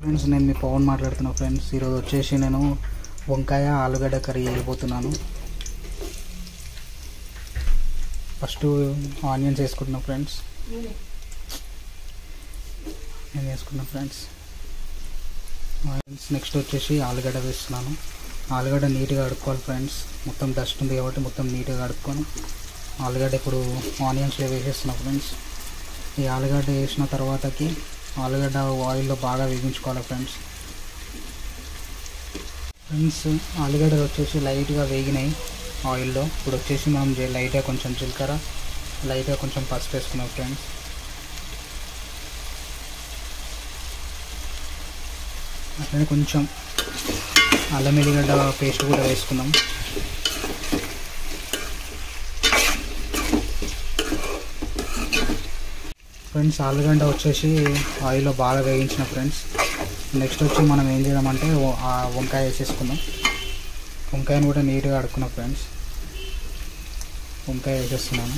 friends నేను మీ పవన్ మాట్లాడుతున్నా friends ఈరోజు వచ్చేసి నేను వంకాయ ఆలుగడ్డ కర్రీ చేయబోతున్నాను ఫస్ట్ ఆనియన్స్ వేసుకుంటున్నా ఫ్రెండ్స్ నేను వేసుకున్నా ఫ్రెండ్స్ ఆనియన్స్ నెక్స్ట్ వచ్చేసి ఆలుగడ్డ వేస్తున్నాను ఆలుగడ్డ నీట్గా కడుక్కోవాలి ఫ్రెండ్స్ మొత్తం డస్ట్ ఉంది కాబట్టి మొత్తం నీట్గా కడుక్కొని ఆలుగడ్డ ఇప్పుడు ఆనియన్స్లో వేసేస్తున్నా ఫ్రెండ్స్ ఈ ఆలుగడ్డ వేసిన తర్వాతకి ఆలుగడ్డ ఆయిల్లో బాగా వేగించుకోవాలి ఫ్రెండ్స్ ఫ్రెండ్స్ ఆలుగడ్డలు వచ్చేసి లైట్గా వేగినాయి ఆయిల్లో ఇప్పుడు వచ్చేసి మనం జే- లైట్గా కొంచెం జీలకర్ర లైట్గా కొంచెం పసుపు వేసుకున్నాం ఫ్రెండ్స్ అట్లనే కొంచెం అల్లం ఎల్లిగడ్డ పేస్ట్ కూడా వేసుకుందాం ఫ్రెండ్స్ ఆలుగడ్డ వచ్చేసి ఆయిల్లో బాగా వేగించిన ఫ్రెండ్స్ నెక్స్ట్ వచ్చి మనం ఏం చేద్దామంటే ఓ- ఆ వంకాయ వేసేసుకుందాం వంకాయను కూడా నీట్గా అడుక్కున్నాం ఫ్రెండ్స్ వంకాయ వేసేస్తున్నాను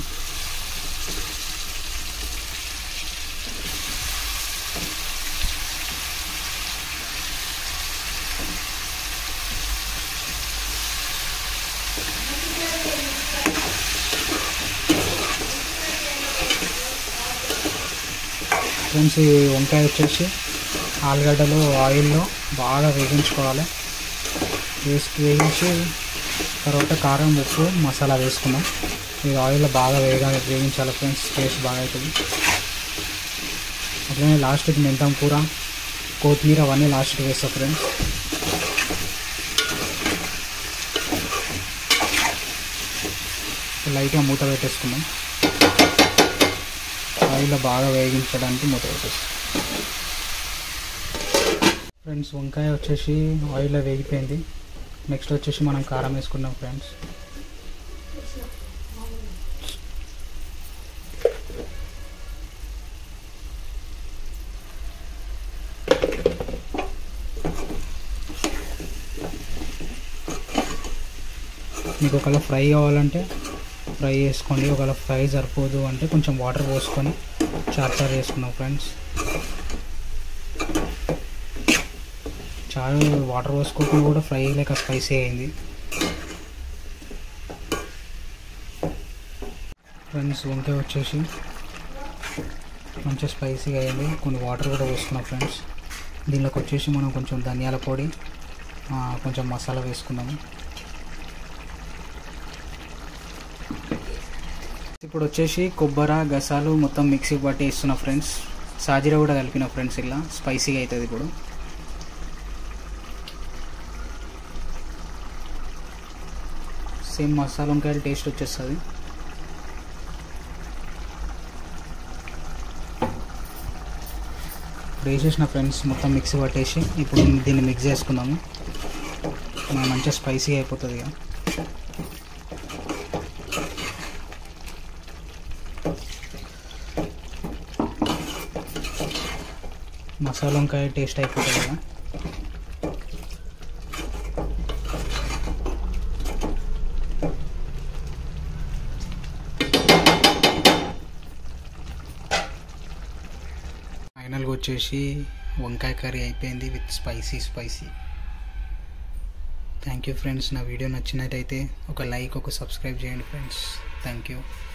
ఫ్రెండ్స్ ఈ వంకాయ వచ్చేసి ఆలుగడ్డలు ఆయిల్లో బాగా వేగించుకోవాలి వేసి వేగించి తర్వాత కారం ఉప్పు మసాలా వేసుకున్నాం ఇది ఆయిల్లో బాగా వేగా వేగించాలి ఫ్రెండ్స్ టేస్ట్ బాగా అవుతుంది అట్లనే లాస్ట్కి మెంతం కూర కొత్తిమీర అవన్నీ లాస్ట్కి వేస్తా ఫ్రెండ్స్ లైట్గా మూత పెట్టేసుకున్నాం ఆయిల్లో బాగా వేగించడానికి మూత పెట్టేస్తాం ఫ్రెండ్స్ వంకాయ వచ్చేసి ఆయిల్లో వేగిపోయింది నెక్స్ట్ వచ్చేసి మనం కారం వేసుకున్నాం ఫ్రెండ్స్ మీకు ఒకవేళ ఫ్రై కావాలంటే ఫ్రై చేసుకోండి ఒకవేళ ఫ్రై సరిపోదు అంటే కొంచెం వాటర్ పోసుకొని చార్ చార్ చేసుకున్నాం ఫ్రెండ్స్ చారు వాటర్ పోసుకోకుండా కూడా ఫ్రై లేక స్పైసీ అయింది ఫ్రెండ్స్ వంకాయ వచ్చేసి మంచిగా స్పైసీగా అయింది కొన్ని వాటర్ కూడా పోసుకున్నాం ఫ్రెండ్స్ దీనిలోకి వచ్చేసి మనం కొంచెం ధనియాల పొడి ఆ, కొంచెం మసాలా వేసుకున్నాము ఇప్పుడు వచ్చేసి కొబ్బరి గసాలు మొత్తం మిక్సీ పట్టి ఇస్తున్నా ఫ్రెండ్స్ సాజీరా కూడా కలిపిన ఫ్రెండ్స్ ఇలా స్పైసీగా అవుతుంది ఇప్పుడు సేమ్ మసాలా వంకాయలు టేస్ట్ వచ్చేస్తుంది ఇప్పుడు వేసేసిన ఫ్రెండ్స్ మొత్తం మిక్సీ పట్టేసి ఇప్పుడు దీన్ని మిక్స్ చేసుకుందాము మన మంచిగా స్పైసీగా అయిపోతుంది ఇక మసాలా వంకాయ టేస్ట్ అయిపోతుంది కదా ఫైనల్గా వచ్చేసి వంకాయ కర్రీ అయిపోయింది with spicy spicy thank you friends నా వీడియో నచ్చినట్టయితే ఒక లైక్ ఒక సబ్స్క్రైబ్ చేయండి ఫ్రెండ్స్ థ్యాంక్ యూ